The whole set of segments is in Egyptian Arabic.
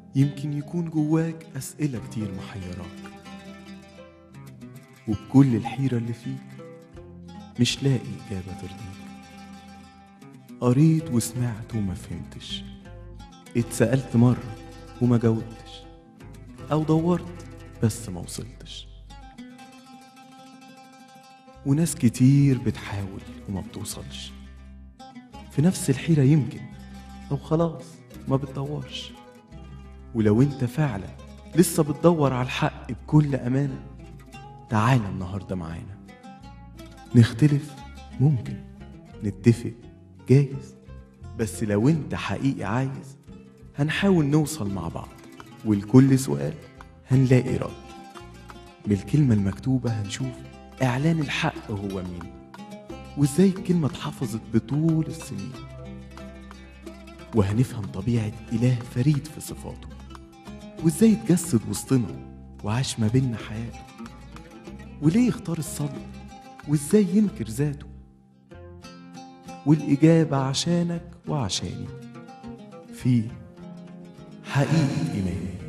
يمكن يكون جواك أسئلة كتير محيراك وبكل الحيرة اللي فيك مش لاقي إجابة ترضيك قريت وسمعت وما فهمتش اتسألت مرة وما جاوبتش أو دورت بس ما وصلتش وناس كتير بتحاول وما بتوصلش في نفس الحيرة يمكن أو خلاص ما بتدورش ولو انت فعلا لسه بتدور على الحق بكل أمانة تعالى النهاردة معانا نختلف ممكن نتفق جايز بس لو انت حقيقي عايز هنحاول نوصل مع بعض ولكل سؤال هنلاقي رد بالكلمة المكتوبة هنشوف إعلان الحق هو مين وإزاي الكلمة اتحفظت بطول السنين وهنفهم طبيعة إله فريد في صفاته وإزاي اتجسد وسطنا وعاش ما بينا حياته وليه اختار الصبر وإزاي ينكر ذاته والإجابة عشانك وعشاني في حقيقة إيماني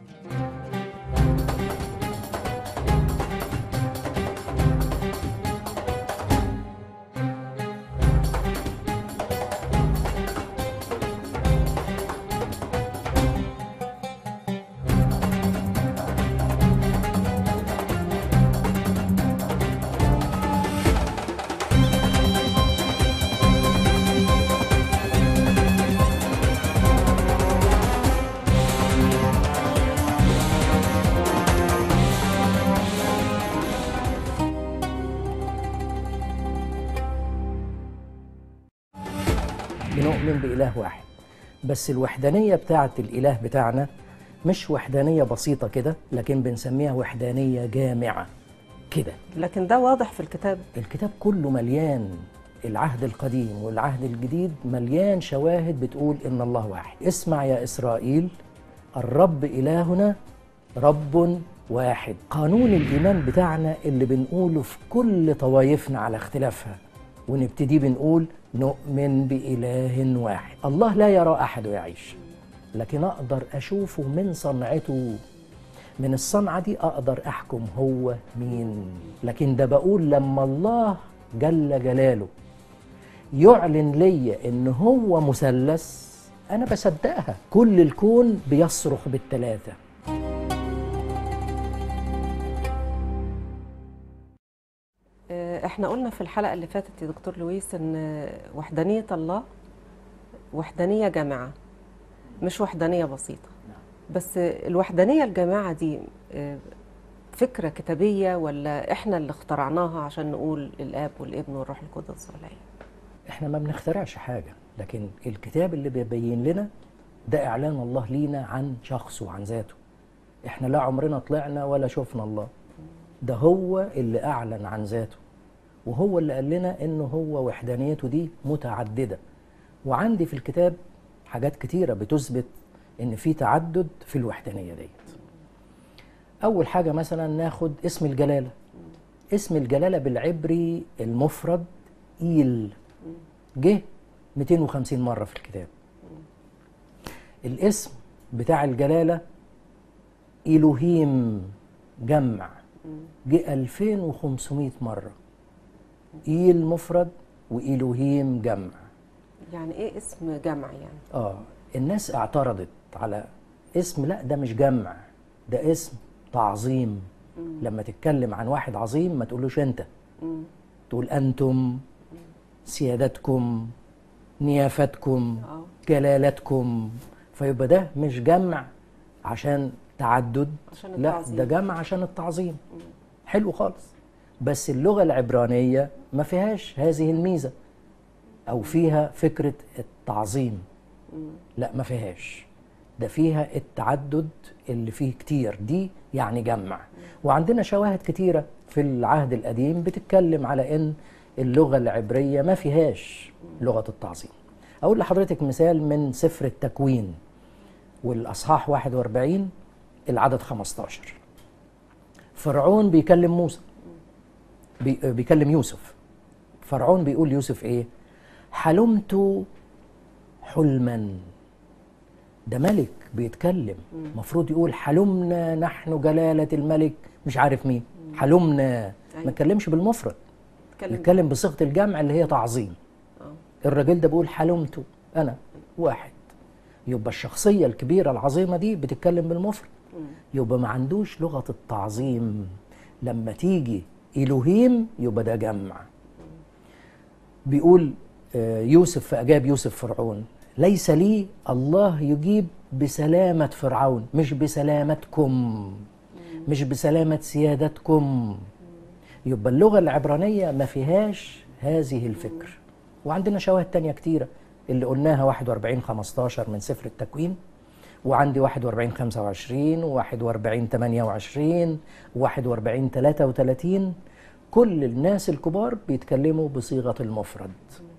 بنؤمن بإله واحد بس الوحدانية بتاعة الإله بتاعنا مش وحدانية بسيطة كده لكن بنسميها وحدانية جامعة كده لكن ده واضح في الكتاب الكتاب كله مليان العهد القديم والعهد الجديد مليان شواهد بتقول إن الله واحد اسمع يا إسرائيل الرب إلهنا رب واحد قانون الإيمان بتاعنا اللي بنقوله في كل طوايفنا على اختلافها ونبتدي بنقول نؤمن بإله واحد الله لا يرى أحد يعيش لكن أقدر أشوفه من صنعته من الصنعة دي أقدر أحكم هو مين لكن ده بقول لما الله جل جلاله يعلن لي إن هو مثلث أنا بصدقها كل الكون بيصرخ بالتلاتة آه، احنا قلنا في الحلقة اللي فاتت يا دكتور لويس ان وحدانية الله وحدانية جامعة مش وحدانية بسيطة بس الوحدانية الجامعة دي آه، فكرة كتابية ولا احنا اللي اخترعناها عشان نقول الاب والابن والروح القدس ولا ايه؟ احنا ما بنخترعش حاجة لكن الكتاب اللي بيبين لنا ده إعلان الله لينا عن شخصه وعن ذاته احنا لا عمرنا طلعنا ولا شفنا الله ده هو اللي أعلن عن ذاته وهو اللي قال لنا إنه هو وحدانيته دي متعددة وعندي في الكتاب حاجات كتيرة بتثبت إن في تعدد في الوحدانية ديت أول حاجة مثلا ناخد اسم الجلالة اسم الجلالة بالعبري المفرد إيل جه 250 مرة في الكتاب الاسم بتاع الجلالة إلوهيم جمع جه 2500 مرة إيل مفرد وإلوهيم جمع يعني ايه اسم جمع يعني؟ اه الناس اعترضت على اسم لا ده مش جمع ده اسم تعظيم لما تتكلم عن واحد عظيم ما تقولوش انت مم. تقول انتم سيادتكم نيافتكم اه جلالتكم فيبقى ده مش جمع عشان تعدد عشان لا التعظيم. ده جمع عشان التعظيم حلو خالص بس اللغة العبرانية ما فيهاش هذه الميزة أو فيها فكرة التعظيم لا ما فيهاش ده فيها التعدد اللي فيه كتير دي يعني جمع وعندنا شواهد كتيرة في العهد القديم بتتكلم على ان اللغة العبرية ما فيهاش لغة التعظيم اقول لحضرتك مثال من سفر التكوين والاصحاح 41 العدد 15 فرعون بيكلم موسى بي بيكلم يوسف فرعون بيقول يوسف ايه حلمت حلما ده ملك بيتكلم المفروض يقول حلمنا نحن جلالة الملك مش عارف مين حلمنا ما أيوة. نتكلمش بالمفرد اتكلم نتكلم بصيغة الجمع اللي هي تعظيم آه. الراجل ده بيقول حلمت أنا واحد يبقى الشخصية الكبيرة العظيمة دي بتتكلم بالمفرد يبقى ما عندوش لغة التعظيم لما تيجي إلهيم يبقى ده جمع بيقول آه، يوسف فأجاب يوسف فرعون ليس لي الله يجيب بسلامة فرعون مش بسلامتكم مش بسلامة سيادتكم يبقى اللغة العبرانية ما فيهاش هذه الفكر وعندنا شواهد تانية كتيرة اللي قلناها 41 15 من سفر التكوين وعندي 41 25 و41 28 و41 33 كل الناس الكبار بيتكلموا بصيغة المفرد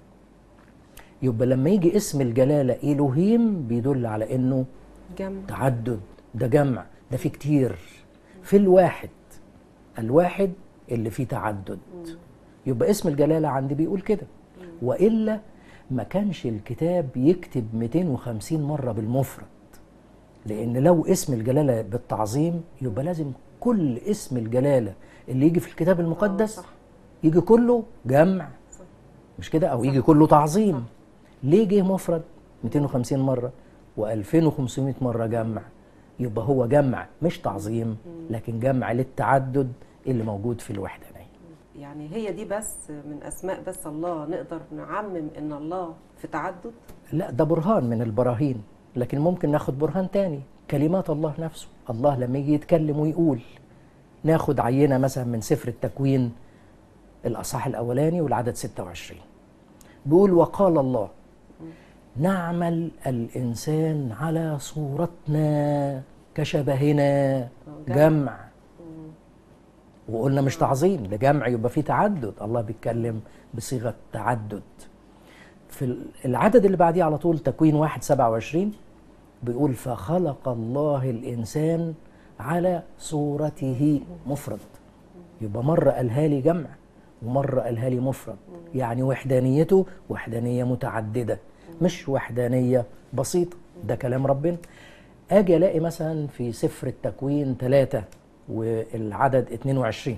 يبقى لما يجي اسم الجلالة إلهيم بيدل على إنه جمع تعدد ده جمع ده في كتير في الواحد الواحد اللي فيه تعدد يبقى اسم الجلالة عندي بيقول كده وإلا ما كانش الكتاب يكتب 250 مرة بالمفرد لأن لو اسم الجلالة بالتعظيم يبقى لازم كل اسم الجلالة اللي يجي في الكتاب المقدس صح. يجي كله جمع صح. مش كده أو يجي كله تعظيم ليه جه مفرد 250 مرة و2500 مرة جمع يبقى هو جمع مش تعظيم لكن جمع للتعدد اللي موجود في الوحدانية يعني هي دي بس من اسماء بس الله نقدر نعمم ان الله في تعدد لا ده برهان من البراهين لكن ممكن ناخد برهان تاني كلمات الله نفسه الله لما يجي يتكلم ويقول ناخد عينة مثلا من سفر التكوين الأصحاح الأولاني والعدد 26 بيقول وقال الله نعمل الإنسان على صورتنا كشبهنا جمع وقلنا مش تعظيم ده جمع يبقى فيه تعدد الله بيتكلم بصيغة تعدد في العدد اللي بعديه على طول تكوين واحد سبعة وعشرين بيقول فخلق الله الإنسان على صورته مفرد يبقى مرة قالها لي جمع ومرة قالها لي مفرد يعني وحدانيته وحدانية متعددة مش وحدانية بسيطة ده كلام ربنا أجي ألاقي مثلا في سفر التكوين ثلاثة والعدد 22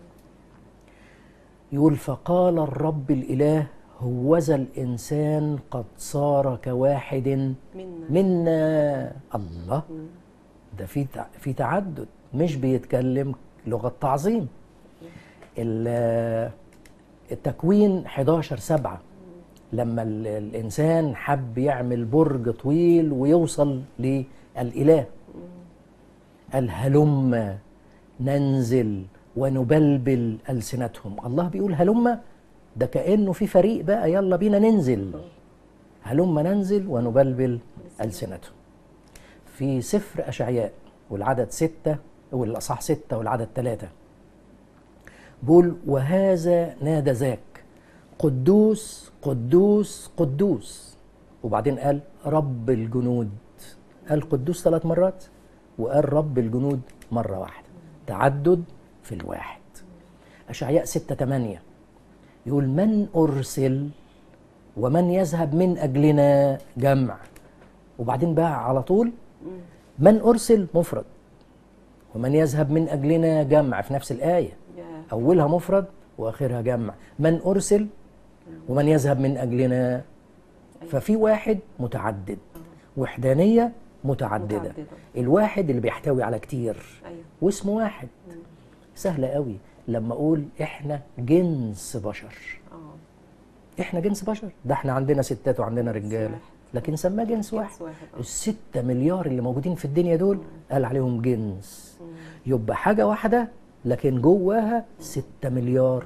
يقول فقال الرب الإله هوذا الإنسان قد صار كواحد منا منا الله ده في تع- في تعدد مش بيتكلم لغة تعظيم ال- التكوين 11 سبعة لما ال- الإنسان حب يعمل برج طويل ويوصل للإله قال هلم ننزل ونبلبل ألسنتهم الله بيقول هلم ده كأنه في فريق بقى يلا بينا ننزل هلم ننزل ونبلبل ألسنتهم في سفر أشعياء والعدد ستة والأصح ستة والعدد ثلاثة بيقول وهذا نادى ذاك قدوس قدوس قدوس وبعدين قال رب الجنود قال قدوس ثلاث مرات وقال رب الجنود مرة واحدة تعدد في الواحد أشعياء ستة تمانية يقول من أرسل ومن يذهب من أجلنا جمع وبعدين بقى على طول من أرسل مفرد ومن يذهب من أجلنا جمع في نفس الآية يا أولها مفرد وآخرها جمع من أرسل ومن يذهب من أجلنا ففي واحد متعدد وحدانية متعددة متعددة. الواحد اللي بيحتوي على كتير ايوه واسمه واحد سهلة قوي لما أقول إحنا جنس بشر اه إحنا جنس بشر ده إحنا عندنا ستات وعندنا رجالة واحد. لكن سماه جنس واحد جنس واحد آه. الستة مليار اللي موجودين في الدنيا دول قال عليهم جنس يبقى حاجة واحدة لكن جواها ستة مليار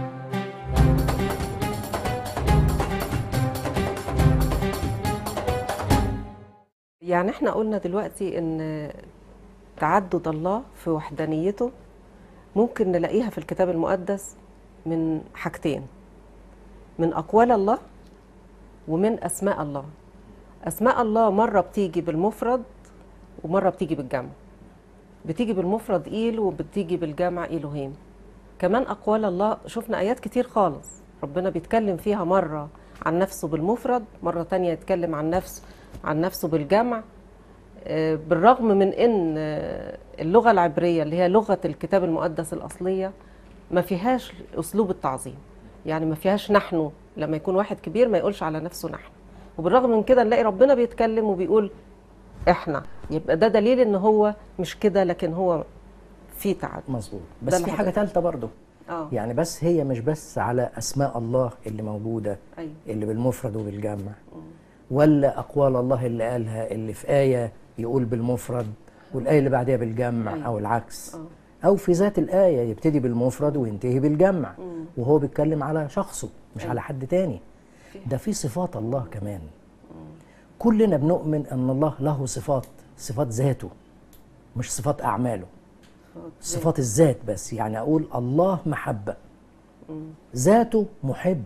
يعني احنا قلنا دلوقتي ان تعدد الله في وحدانيته ممكن نلاقيها في الكتاب المقدس من حاجتين من اقوال الله ومن اسماء الله اسماء الله مره بتيجي بالمفرد ومره بتيجي بالجمع بتيجي بالمفرد ايل وبتيجي بالجمع الهيم كمان اقوال الله شفنا ايات كتير خالص ربنا بيتكلم فيها مره عن نفسه بالمفرد مره تانية يتكلم عن نفسه عن نفسه بالجمع آه، بالرغم من ان آه، اللغه العبريه اللي هي لغه الكتاب المقدس الاصليه ما فيهاش اسلوب التعظيم يعني ما فيهاش نحن لما يكون واحد كبير ما يقولش على نفسه نحن وبالرغم من كده نلاقي ربنا بيتكلم وبيقول احنا يبقى ده دليل ان هو مش كده لكن هو في تعب مظبوط ده بس اللي في حاجه حضرتك- ثالثه برضه اه يعني بس هي مش بس على اسماء الله اللي موجوده ايوه اللي بالمفرد وبالجمع ولا اقوال الله اللي قالها اللي في ايه يقول بالمفرد والايه اللي بعدها بالجمع أيوة. او العكس اه او في ذات الايه يبتدي بالمفرد وينتهي بالجمع مم. وهو بيتكلم على شخصه مش أيوة. على حد تاني في- ده في صفات الله كمان كلنا بنؤمن ان الله له صفات صفات ذاته مش صفات اعماله صفات الذات بس يعني اقول الله محبه ذاته محب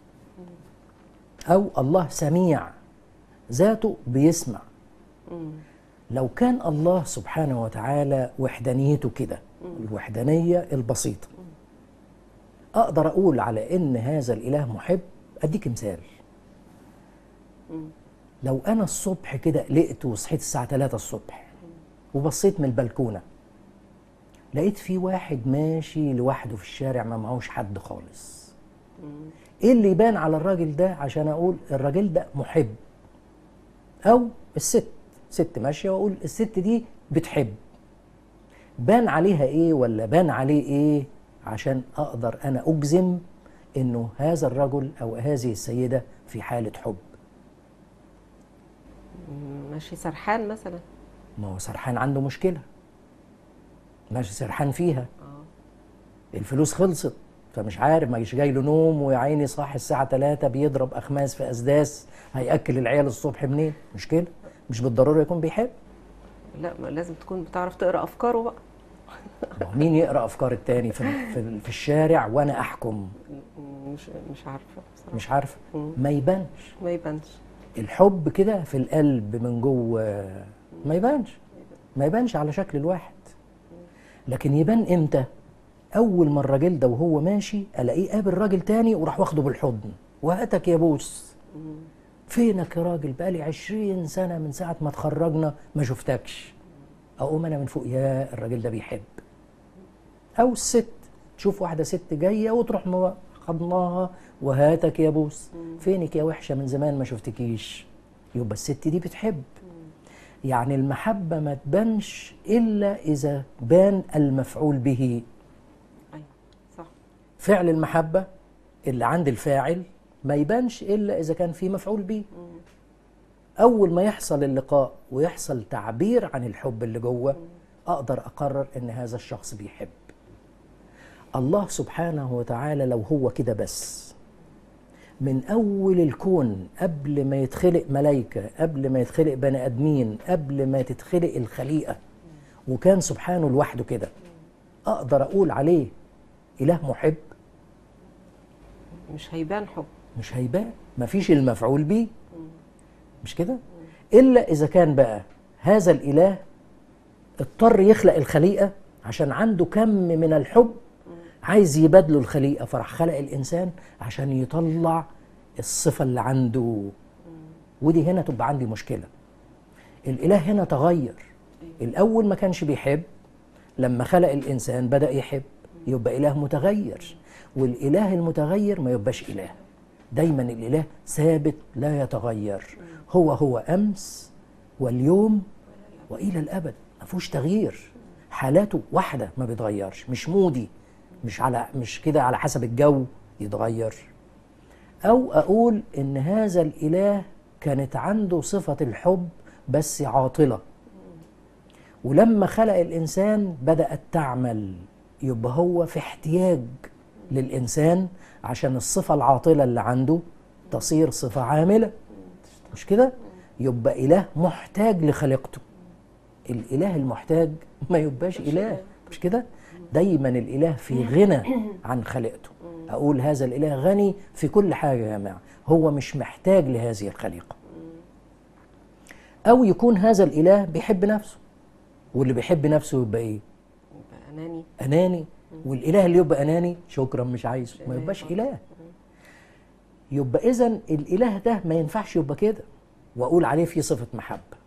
او الله سميع ذاته بيسمع مم. لو كان الله سبحانه وتعالى وحدانيته كده الوحدانيه البسيطه اقدر اقول على ان هذا الاله محب اديك مثال لو انا الصبح كده قلقت وصحيت الساعه 3 الصبح وبصيت من البلكونه لقيت في واحد ماشي لوحده في الشارع ما معهوش حد خالص ايه اللي يبان على الراجل ده عشان اقول الراجل ده محب او الست ست ماشيه واقول الست دي بتحب بان عليها ايه ولا بان عليه ايه عشان اقدر انا اجزم انه هذا الرجل او هذه السيده في حاله حب مم، ماشي سرحان مثلا ما هو سرحان عنده مشكله ماشي سرحان فيها اه الفلوس خلصت فمش عارف ما جاي له نوم ويا عيني صاحي الساعه 3 بيضرب اخماس في اسداس هياكل العيال الصبح منين مش كده مش بالضروره يكون بيحب لا ما لازم تكون بتعرف تقرا افكاره بقى ما هو مين يقرا افكار التاني في في, في الشارع وانا احكم مم، مش مش عارفه بصراحه مش عارف مم. ما يبانش ما يبانش الحب كده في القلب من جوه ما يبانش ما يبانش على شكل الواحد لكن يبان امتى اول ما الراجل ده وهو ماشي الاقيه قابل راجل تاني وراح واخده بالحضن وهاتك يا بوس فينك يا راجل بقالي عشرين سنة من ساعة ما اتخرجنا ما شفتكش أقوم أنا من فوق يا الراجل ده بيحب أو الست تشوف واحدة ست جاية وتروح مو- حضناها وهاتك يا بوس فينك يا وحشة من زمان ما شفتكيش يبقى الست دي بتحب يعني المحبة ما تبانش إلا إذا بان المفعول به ايوه صح فعل المحبة اللي عند الفاعل ما يبانش إلا إذا كان في مفعول به أول ما يحصل اللقاء ويحصل تعبير عن الحب اللي جوه أقدر أقرر إن هذا الشخص بيحب الله سبحانه وتعالى لو هو كده بس من أول الكون قبل ما يتخلق ملايكة قبل ما يتخلق بني آدمين قبل ما تتخلق الخليقة وكان سبحانه لوحده كده أقدر أقول عليه إله محب مش هيبان حب مش هيبان مفيش المفعول به مش كده الا اذا كان بقى هذا الاله اضطر يخلق الخليقه عشان عنده كم من الحب عايز يبادله الخليقه فراح خلق الانسان عشان يطلع الصفه اللي عنده ودي هنا تبقى عندي مشكله الاله هنا تغير الاول ما كانش بيحب لما خلق الانسان بدا يحب يبقى اله متغير والاله المتغير ما يبقاش اله دايما الاله ثابت لا يتغير هو هو امس واليوم والى الابد ما فيهوش تغيير حالاته واحده ما بيتغيرش مش مودي مش على مش كده على حسب الجو يتغير او اقول ان هذا الاله كانت عنده صفه الحب بس عاطله ولما خلق الانسان بدات تعمل يبقى هو في احتياج للانسان عشان الصفه العاطله اللي عنده تصير صفه عامله مش كده يبقى اله محتاج لخليقته الاله المحتاج ما يبقاش اله مش كده دايما الاله في غنى عن خليقته اقول هذا الاله غني في كل حاجه يا جماعه هو مش محتاج لهذه الخليقه او يكون هذا الاله بيحب نفسه واللي بيحب نفسه يبقى ايه يبقى اناني اناني والاله اللي يبقى اناني شكرا مش عايزه ما يبقاش اله يبقى اذا الاله ده ما ينفعش يبقى كده واقول عليه في صفه محبه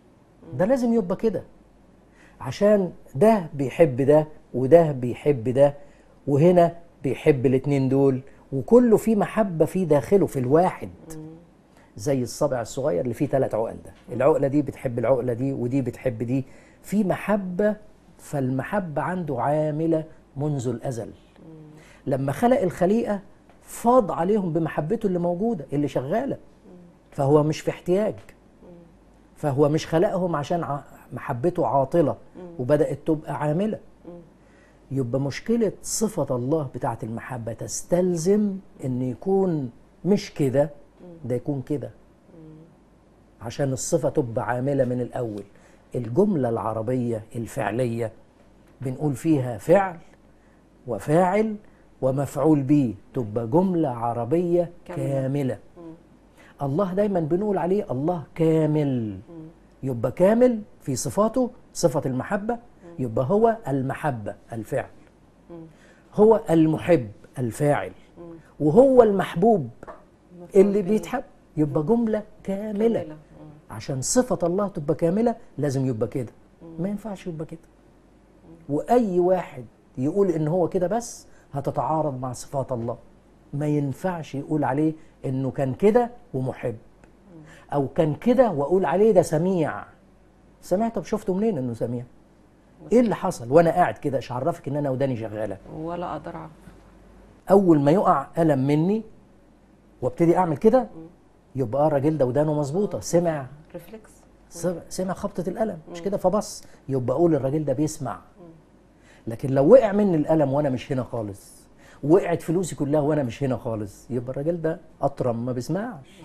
ده لازم يبقى كده عشان ده بيحب ده وده بيحب ده وهنا بيحب الاتنين دول وكله فيه محبة في داخله في الواحد زي الصبع الصغير اللي فيه ثلاث عقل ده العقلة دي بتحب العقلة دي ودي بتحب دي في محبة فالمحبة عنده عاملة منذ الأزل لما خلق الخليقة فاض عليهم بمحبته اللي موجودة اللي شغالة فهو مش في احتياج فهو مش خلقهم عشان ع- محبته عاطلة وبدأت تبقى عاملة يبقى مشكلة صفة الله بتاعت المحبة تستلزم ان يكون مش كده ده يكون كده عشان الصفة تبقى عاملة من الأول الجملة العربية الفعلية بنقول فيها فعل وفاعل ومفعول به تبقى جملة عربية كاملة. كاملة الله دايما بنقول عليه الله كامل يبقى كامل في صفاته صفة المحبة يبقى هو المحبة الفعل هو المحب الفاعل وهو المحبوب اللي به. بيتحب يبقى جملة كاملة كاملة. عشان صفة الله تبقى كاملة لازم يبقى كده ما ينفعش يبقى كده وأي واحد يقول إن هو كده بس هتتعارض مع صفات الله ما ينفعش يقول عليه إنه كان كده ومحب أو كان كده وأقول عليه ده سميع سميع طب شفته منين إنه سميع إيه اللي حصل وأنا قاعد كده إيش عرفك إن أنا وداني شغالة ولا اقدر اعرف اول ما يقع الم مني وابتدي اعمل كده يبقى آه الراجل ده ودانه مظبوطه سمع ريفلكس سمع- سمع خبطه القلم مش كده فبص يبقى اقول الراجل ده بيسمع لكن لو وقع مني القلم وانا مش هنا خالص وقعت فلوسي كلها وانا مش هنا خالص يبقى الراجل ده اطرم ما بيسمعش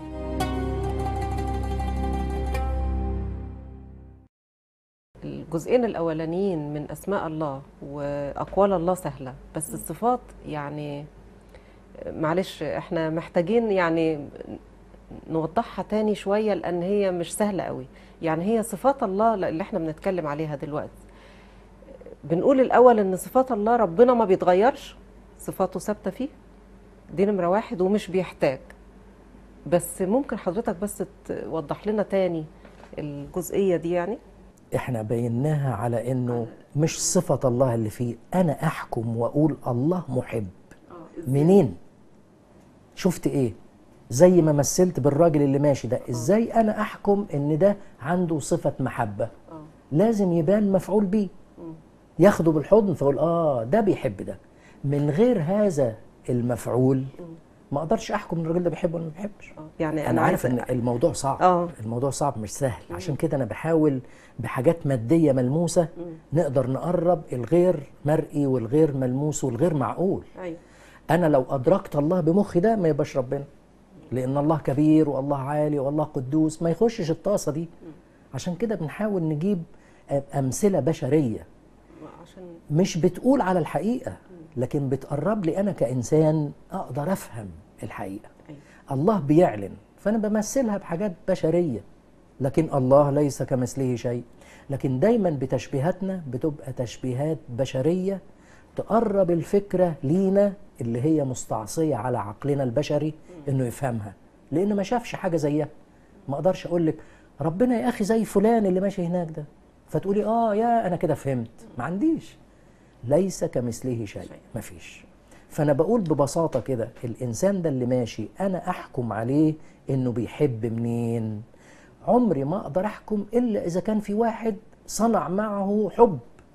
الجزئين الاولانيين من اسماء الله واقوال الله سهله بس الصفات يعني معلش احنا محتاجين يعني نوضحها تاني شويه لان هي مش سهله قوي يعني هي صفات الله اللي احنا بنتكلم عليها دلوقتي بنقول الاول ان صفات الله ربنا ما بيتغيرش صفاته ثابته فيه دي نمره واحد ومش بيحتاج بس ممكن حضرتك بس توضح لنا تاني الجزئيه دي يعني احنا بيناها على انه مش صفه الله اللي فيه انا احكم واقول الله محب منين شفت ايه زي ما مثلت بالراجل اللي ماشي ده ازاي انا احكم ان ده عنده صفه محبه لازم يبان مفعول بيه ياخده بالحضن فاقول اه ده بيحب ده من غير هذا المفعول ما اقدرش احكم ان الراجل ده بيحب ولا ما بيحبش يعني انا عارف عايزة- ان الموضوع صعب آه. الموضوع صعب مش سهل عشان كده انا بحاول بحاجات ماديه ملموسه نقدر نقرب الغير مرئي والغير ملموس والغير معقول ايوه انا لو ادركت الله بمخي ده ما يبقاش ربنا لان الله كبير والله عالي والله قدوس ما يخشش الطاسه دي عشان كده بنحاول نجيب أ- امثله بشريه عشان مش بتقول على الحقيقه لكن بتقرب لي انا كانسان اقدر افهم الحقيقه أيوة. الله بيعلن فانا بمثلها بحاجات بشريه لكن الله ليس كمثله شيء لكن دايما بتشبيهاتنا بتبقى تشبيهات بشريه تقرب الفكره لينا اللي هي مستعصيه على عقلنا البشري انه يفهمها لانه ما شافش حاجه زيها ما اقدرش اقول لك ربنا يا اخي زي فلان اللي ماشي هناك ده فتقولي اه يا انا كده فهمت ما عنديش ليس كمثله شيء مفيش فانا بقول ببساطه كده الانسان ده اللي ماشي انا احكم عليه انه بيحب منين عمري ما اقدر احكم الا اذا كان في واحد صنع معه حب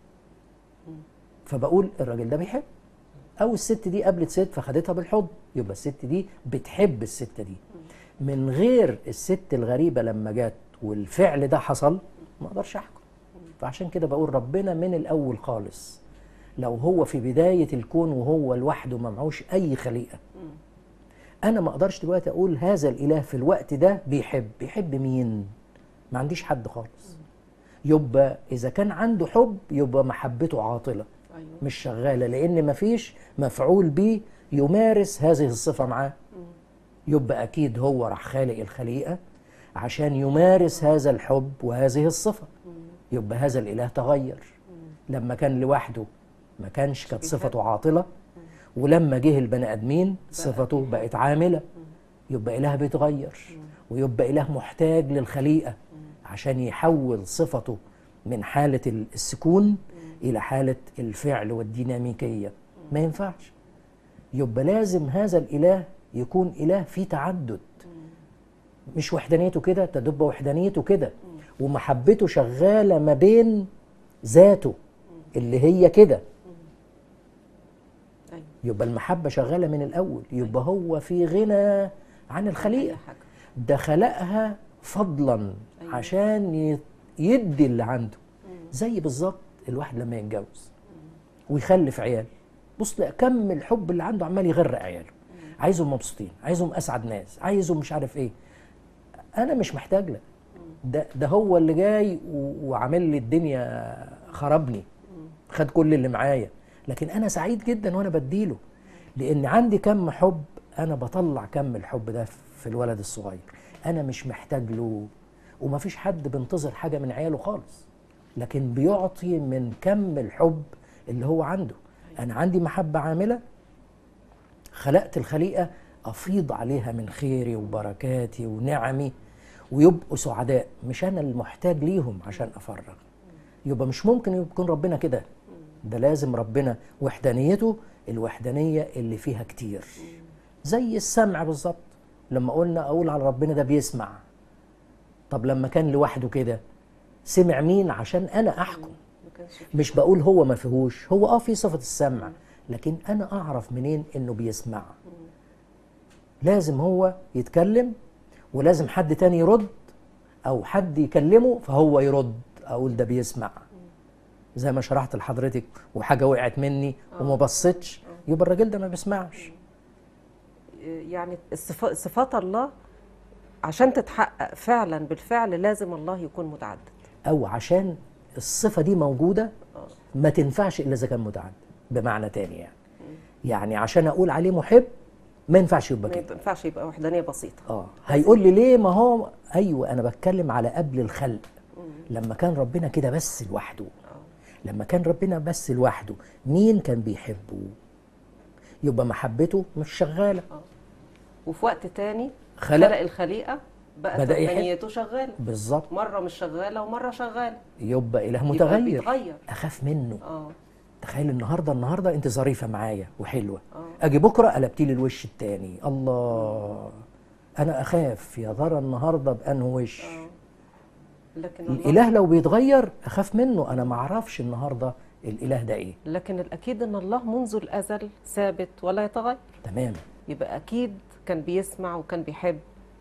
فبقول الراجل ده بيحب او الست دي قابلت ست فخدتها بالحضن يبقى الست دي بتحب الست دي من غير الست الغريبه لما جت والفعل ده حصل ما اقدرش احكم فعشان كده بقول ربنا من الاول خالص لو هو في بدايه الكون وهو لوحده ما معهوش اي خليقه انا ما اقدرش دلوقتي اقول هذا الاله في الوقت ده بيحب بيحب مين ما عنديش حد خالص يبقى اذا كان عنده حب يبقى محبته عاطله ايوه مش شغاله لان مفيش مفعول به يمارس هذه الصفه معاه يبقى اكيد هو راح خالق الخليقه عشان يمارس هذا الحب وهذه الصفه يبقى هذا الاله تغير لما كان لوحده ما كانش كانت صفته عاطله ولما جه البني ادمين صفته بقت عامله يبقى اله بيتغير ويبقى اله محتاج للخليقه عشان يحول صفته من حالة ال- السكون إلى حالة الفعل والديناميكية ما ينفعش يبقى لازم هذا الإله يكون إله فيه تعدد مش وحدانيته كده تدب وحدانيته كده ومحبته شغالة ما بين ذاته اللي هي كده أيوة. يبقى المحبة شغالة من الأول يبقى هو في غنى عن الخليقة أي حاجة. ده خلقها فضلا أيوة. عشان ي- يدي اللي عنده زي بالظبط الواحد لما يتجوز ويخلف عيال بص لا كم الحب اللي عنده عمال يغرق عياله عايزهم مبسوطين عايزهم اسعد ناس عايزهم مش عارف ايه انا مش محتاج لك ده ده هو اللي جاي و- وعامل لي الدنيا خربني خد كل اللي معايا لكن انا سعيد جدا وانا بديله لان عندي كم حب انا بطلع كم الحب ده في الولد الصغير انا مش محتاج له ومفيش حد بينتظر حاجه من عياله خالص لكن بيعطي من كم الحب اللي هو عنده انا عندي محبه عامله خلقت الخليقه افيض عليها من خيري وبركاتي ونعمي ويبقوا سعداء مش انا المحتاج ليهم عشان افرغ يبقى مش ممكن يكون ربنا كده ده لازم ربنا وحدانيته الوحدانيه اللي فيها كتير زي السمع بالظبط لما قلنا اقول على ربنا ده بيسمع طب لما كان لوحده كده سمع مين عشان انا احكم ما كانش في مش بقول هو ما فيهوش هو اه في صفة السمع لكن انا اعرف منين انه بيسمع لازم هو يتكلم ولازم حد تاني يرد او حد يكلمه فهو يرد اقول ده بيسمع زي ما شرحت لحضرتك وحاجة وقعت مني وما بصيتش يبقى الراجل ده ما بيسمعش يعني الصفا- صفات الله عشان تتحقق فعلا بالفعل لازم الله يكون متعدد او عشان الصفه دي موجوده ما تنفعش الا اذا كان متعدد بمعنى تاني يعني يعني عشان اقول عليه محب ما ينفعش يبقى ما كده ينفعش يبقى وحدانيه بسيطه اه هيقول لي ليه ما هو ايوه انا بتكلم على قبل الخلق لما كان ربنا كده بس لوحده لما كان ربنا بس لوحده مين كان بيحبه يبقى محبته مش شغاله وفي وقت تاني خلق- خلق الخليقه بقت بدأ يحب. وحدانيته شغاله بالظبط مره مش شغاله ومره شغاله يبقى اله يبقى متغير بيتغير. اخاف منه اه تخيل النهارده النهارده انت ظريفه معايا وحلوه آه. اجي بكره قلبتي لي الوش التاني الله انا اخاف يا ترى النهارده بانه وش اه لكن الله الاله لو بيتغير اخاف منه انا ما اعرفش النهارده الاله ده ايه لكن الاكيد ان الله منذ الازل ثابت ولا يتغير تمام يبقى اكيد كان بيسمع وكان بيحب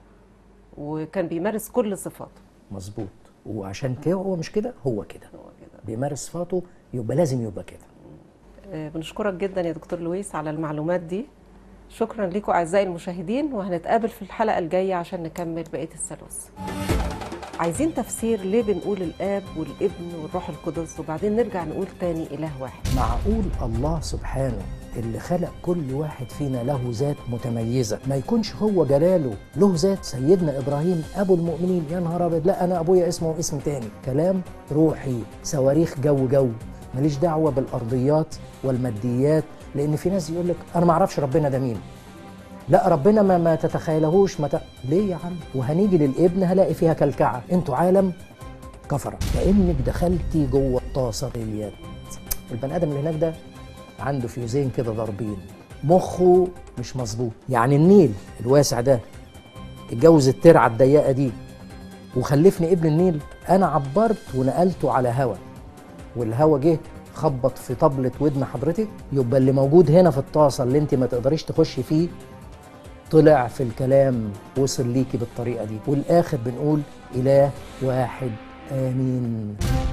وكان بيمارس كل صفاته مظبوط وعشان كده هو مش كده هو كده هو كده بيمارس صفاته يبقى لازم يبقى كده آه، بنشكرك جدا يا دكتور لويس على المعلومات دي شكرا لكم اعزائي المشاهدين وهنتقابل في الحلقه الجايه عشان نكمل بقيه الثالوث عايزين تفسير ليه بنقول الاب والابن والروح القدس وبعدين نرجع نقول تاني اله واحد معقول الله سبحانه اللي خلق كل واحد فينا له ذات متميزة ما يكونش هو جلاله له ذات سيدنا إبراهيم أبو المؤمنين يا نهار أبيض لا أنا أبويا اسمه اسم تاني كلام روحي صواريخ جو جو ماليش دعوة بالأرضيات والماديات لأن في ناس يقول لك أنا ما أعرفش ربنا ده مين لا ربنا ما ما تتخيلهوش ما ت... ليه يا عم وهنيجي للابن هلاقي فيها كلكعه انتوا عالم كفره كانك دخلتي جوه الطاسه اليد البني ادم اللي هناك ده عنده فيوزين كده ضاربين مخه مش مظبوط يعني النيل الواسع ده اتجوز الترعه الضيقه دي وخلفني ابن النيل انا عبرت ونقلته على هوا والهوا جه خبط في طبلة ودن حضرتك يبقى اللي موجود هنا في الطاسة اللي انت ما تقدريش تخشي فيه طلع في الكلام وصل ليكي بالطريقة دي والآخر بنقول إله واحد آمين